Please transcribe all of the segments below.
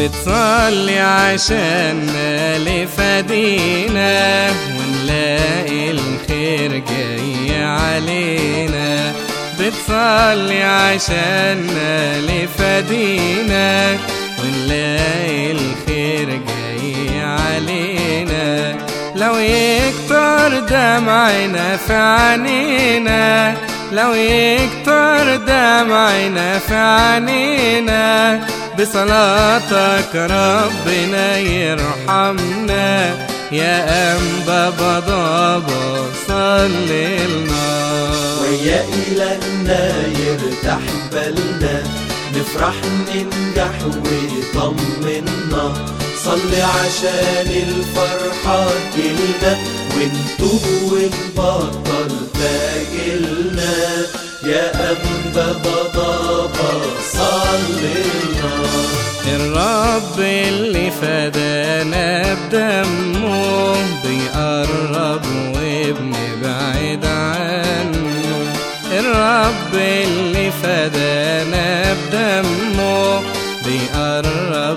بتصلي عشاننا لفدينا ونلاقي الخير جاي علينا بتصلي عشاننا لفدينا ونلاقي الخير جاي علينا لو يكتر دمعنا في عينينا لو يكتر دمعنا في عينينا بصلاتك ربنا يرحمنا يا أنبا بضابا صلي لنا ويا إلهنا يرتاح بالنا نفرح ننجح ويطمنا صلي عشان الفرحة تجيلنا ونتوب ونبطل تاجلنا يا أنبا بضابا صلي لنا الرب اللي فدانا بدمه بيقرب وبنبعد عنه الرب اللي فدانا بدمه بيقرب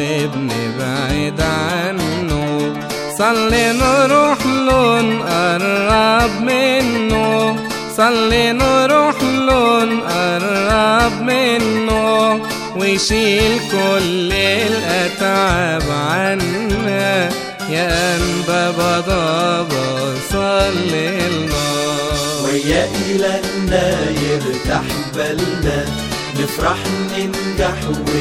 وبنبعد عنه صلي نروح له نقرب منه صلي نروح له نقرب منه ويشيل كل الأتعاب عنا يا أنبا بضابا صلي لنا ويا إلهنا يرتاح بالنا نفرح ننجح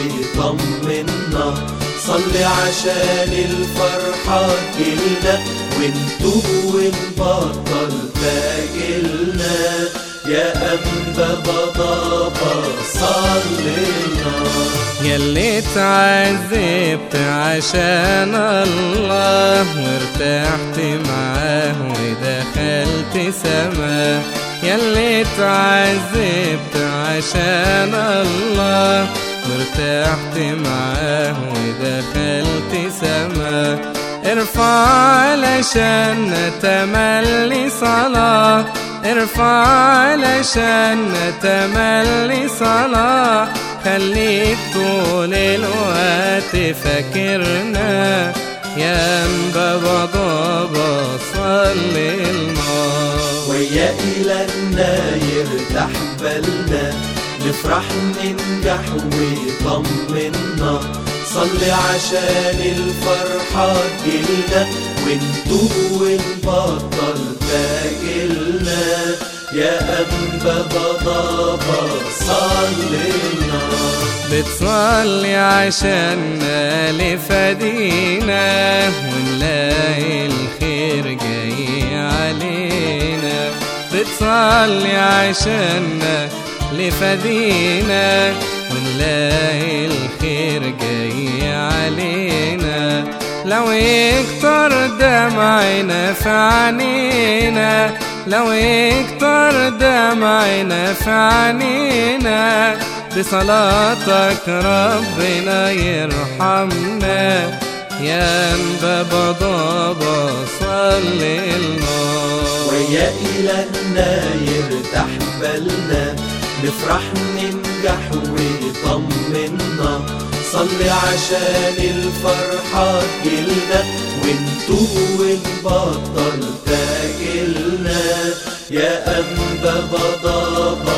ويطمنا صلي عشان الفرحة تجيلنا ونتوب ونبطل تاجلنا يا أنبا بضابا صلي لنا يلي اتعذبت عشان الله وارتحت معاه ودخلت سما يلي اتعذبت عشان الله وارتحت معاه ودخلت سما ارفع علشان تملي صلاة ارفع علشان تملي صلاة خليك طول الوقت فاكرنا يا انبا بضابا صلي لنا ويا إلهنا يرتاح بالنا نفرح ننجح ويطمنا صلي عشان الفرحة تجيلنا ونتوب ونبطل تاجلنا يا أنبا بضابا صلي لنا بتصلي عشاننا لفدينا ونلاقي الخير جاي علينا بتصلي عشاننا لفدينا ونلاقي الخير جاي علينا لو يكتر دمعنا في عينينا لو يكتر دمعنا في عينينا بصلاتك ربنا يرحمنا يا انبا بضابا صلي لنا ويا إلهنا يرتاح بالنا نفرح ننجح ويطمنا صلي عشان الفرحة تجيلنا ونتوب ونبطل تاجلنا يا أنبا بضابا